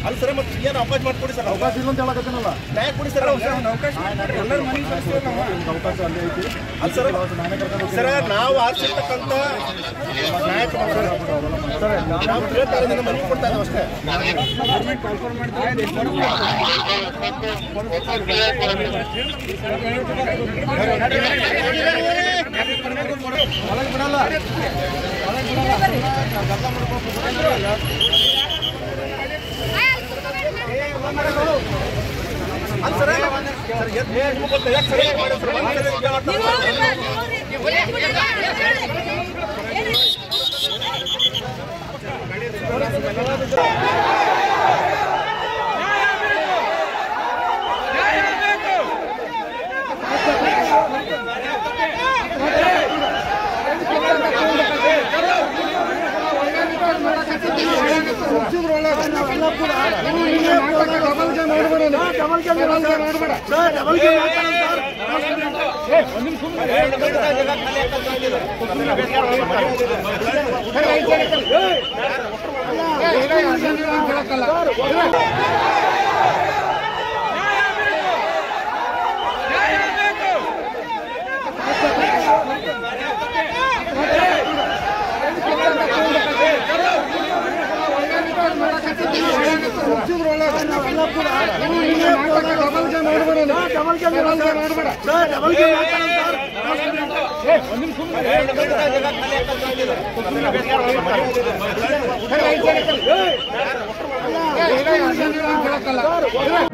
ಅಲ್ಲಿ ಸರ್ ಮತ್ತೆ ಏನು ಅವಕಾಶ ಮಾಡಿಕೊಡಿ ಸರ್ ಅವಕಾಶ ಇಲ್ಲ ಅಂತ ಹೇಳಕತ್ತೀನಲ್ಲ ನ್ಯಾಯ ಕೊಡಿ ಸರ್ ಅವ್ರು. ಅವಕಾಶ ಅಲ್ಲೇ ಐತಿ ಅಲ್ಲಿ ಸರ್ ನಾನೇ ಕರ್ಕೊಂಡು ಹೋಗ್ತೀನಿ. ಸರ್ ನಾವು ಆರಿಸಿರ್ತಕ್ಕಂಥ ನಾಯಕರು ಸರ್ ನಾವು ಹೇಳ್ತಾ ಇರೋದನ್ನ ಮನವಿ ಕೊಡ್ತಾ ಇದ್ದೀವಿ ಅಷ್ಟೇ ಅಲ್ಲಿ ಸರ್ ಸರ್ ಎದ್ದು ನಿಮ್ಗೆ ಗೊತ್ತಾ? ಯಾಕೆ ಸರ್ ಹೀಗೆ ಮಾಡಿದ್ರು? ಒಂದ್ ಸರಿ ಕೇಳಕ್ಕೆ ಏ